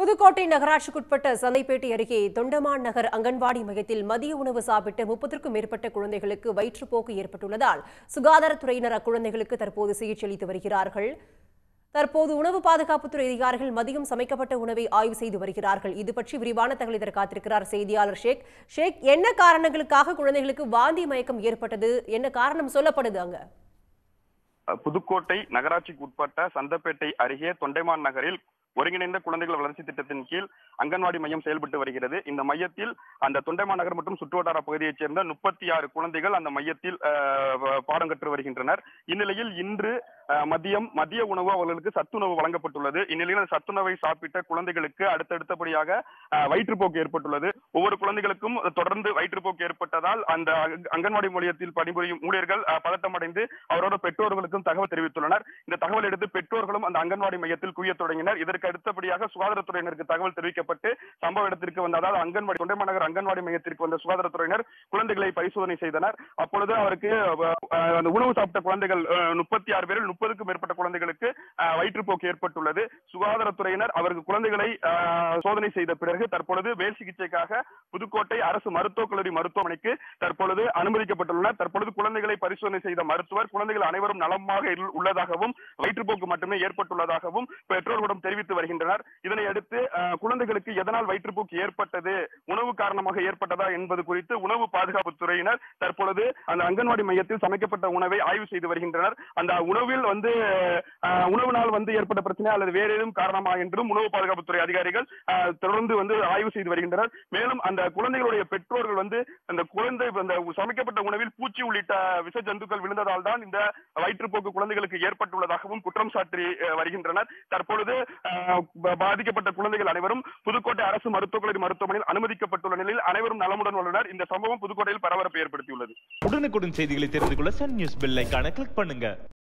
புதுக்கோட்டை நகராட்சிக்குட்பட்ட சந்தைப்பேட்டை அருகே தொண்டமான் நகர் அங்கன்வாடி மையத்தில் மதிய உணவு சாப்பிட்டு முப்பத்திற்கும் மேற்பட்ட குழந்தைகளுக்கு வயிற்றுப்போக்கு ஏற்பட்டுள்ளதால் சுகாதாரத்துறையினர் அக்குழந்தைகளுக்கு தற்போது சிகிச்சை அளித்து வருகிறார்கள் தற்போது உணவு பாதுகாப்புத்துறை அதிகாரிகள் மதியம் சமைக்கப்பட்ட உணவை ஆய்வு செய்து வருகிறார்கள் இது பற்றி விரிவான தகவல் இதற்கு காத்திருக்கிறார் செய்தியாளர் ஷேக் ஷேக் என்ன காரணங்களுக்காக குழந்தைகளுக்கு வாந்தி மயக்கம் ஏற்பட்டது என்ன காரணம் சொல்லப்படுது அங்க புதுக்கோட்டை நகராட்சிக்கு உட்பட்ட சந்தப்பேட்டை அருகே தொண்டைமான் நகரில் ஒருங்கிணைந்த குழந்தைகள் வளர்ச்சி திட்டத்தின் கீழ் அங்கன்வாடி மையம் செயல்பட்டு வருகிறது இந்த மையத்தில் அந்த தொண்டைமான் நகர் மற்றும் சுற்றுவட்டார பகுதியைச் சேர்ந்த முப்பத்தி ஆறு குழந்தைகள் அந்த மையத்தில் அஹ், பாடம் கற்று வருகின்றனர் இந்நிலையில் இன்று அஹ், மதியம் மதிய உணவு அவர்களுக்கு சத்துணவு வழங்கப்பட்டுள்ளது இந்நிலையில் அந்த சத்துணவை சாப்பிட்ட குழந்தைகளுக்கு அடுத்தடுத்தபடியாக அஹ், வயிற்றுப்போக்கு ஏற்பட்டுள்ளது ஒவ்வொரு குழந்தைகளுக்கும் தொடர்ந்து வயிற்றுப்போக்கு ஏற்பட்டதால் அந்த அங்க- அங்கன்வாடி மையத்தில் பணிபுரியும் ஊழியர்கள் அஹ், பதட்டமடைந்து அவரோட பெற்றோர்களுக்கும் தகவல் தெரிவித்துள்ளனர் இந்த தகவல் எடுத்து பெற்றோர்களும் அந்த அங்கன்வாடி மையத்தில் குவிய தொடங்கினர் இதற்கு அடுத்தபடியாக சுகாதாரத்துறையினருக்கு தகவல் தெரிவிக்கப்பட்டு சம்பவ இடத்திற்கு வந்த அதாவது அங்கன்வாடி தொண்டைமாநகர் அங்கன்வாடி மையத்திற்கு வந்த சுகாதாரத்துறையினர் குழந்தைகளை பரிசோதனை செய்தனர் அப்பொழுது அவருக்கு அஹ், அந்த உணவு சாப்பிட்ட குழந்தைகள் முப்பத்தி ஆறு பேரில் முப்பதுக்கும் மேற்பட்ட குழந்தைகளுக்கு அஹ், வயிற்றுப்போக்கு ஏற்பட்டுள்ளது சுகாதாரத்துறையினர் அவருக்கு குழந்தைகளை அஹ், சோதனை செய்த பிறகு தற்பொழுது மேல் சிகிச்சைக்காக புதுக்கோட்டை அரசு மருத்துவக் கல்லூரி மருத்துவமனைக்கு தற்பொழுது அனுமதிக்கப்பட்டுள்ளனர் தற்பொழுது குழந்தைகளை பரிசோதனை செய்த மருத்துவர் குழந்தைகள் அனைவரும் நலமாக இல்- உள்ளதாகவும் வயிற்றுப்போக்கு மட்டுமே ஏற்பட்டுள்ளதாகவும் பெற்றோர்களிடம் தெரிவித்து வருகின்றனர் இதனை அடுத்து அஹ், குழந்தைகளுக்கு எதனால் வயிற்றுப்போக்கு ஏற்பட்டது உணவு காரணமாக ஏற்பட்டதா என்பது குறித்து உணவு பாதுகாப்பு துறையினர் தற்பொழுது அந்த அங்கன்வாடி மையத்தில் சமைக்கப்பட்ட உணவை ஆய்வு செய்து வருகின்றனர் அந்த உணவில் வந்து அஹ், உணவினால் வந்து ஏற்பட்ட பிரச்சனை அல்லது வேறு ஏதும் காரணமா என்றும் உணவு பாதுகாப்புத்துறை அதிகாரிகள் அஹ், தொடர்ந்து வந்து ஆய்வு செய்து வருகின்றனர் மேலும் அந்த குழந்தைகளுடைய பெற்றோர்கள் வந்து அந்த குழந்தை அந்த சமைக்கப்பட்ட உணவில் பூச்சி உள்ளிட்ட விஷ ஜந்துக்கள் விழுந்ததால் தான் இந்த வயிற்றுப்போக்கு குழந்தைகளுக்கு ஏற்பட்டுள்ளதாகவும் குற்றம் சாட்டி அஹ், வருகின்றனர் தற்பொழுது அஹ், ப- பாதிக்கப்பட்ட குழந்தைகள் அனைவரும் புதுக்கோட்டை அரசு மருத்துவக் கல்லூரி மருத்துவமனையில் அனுமதிக்கப்பட்டுள்ள நிலையில் அனைவரும் நலமுடன் உள்ளனர் இந்த சம்பவம் புதுக்கோட்டையில் பரபரப்பை ஏற்படுத்தியுள்ளது உடனுக்குடன் செய்திகளை தெரிந்து கொள்ள சன் நியூஸ் பெல் ஐகானை கிளிக் பண்ணுங்க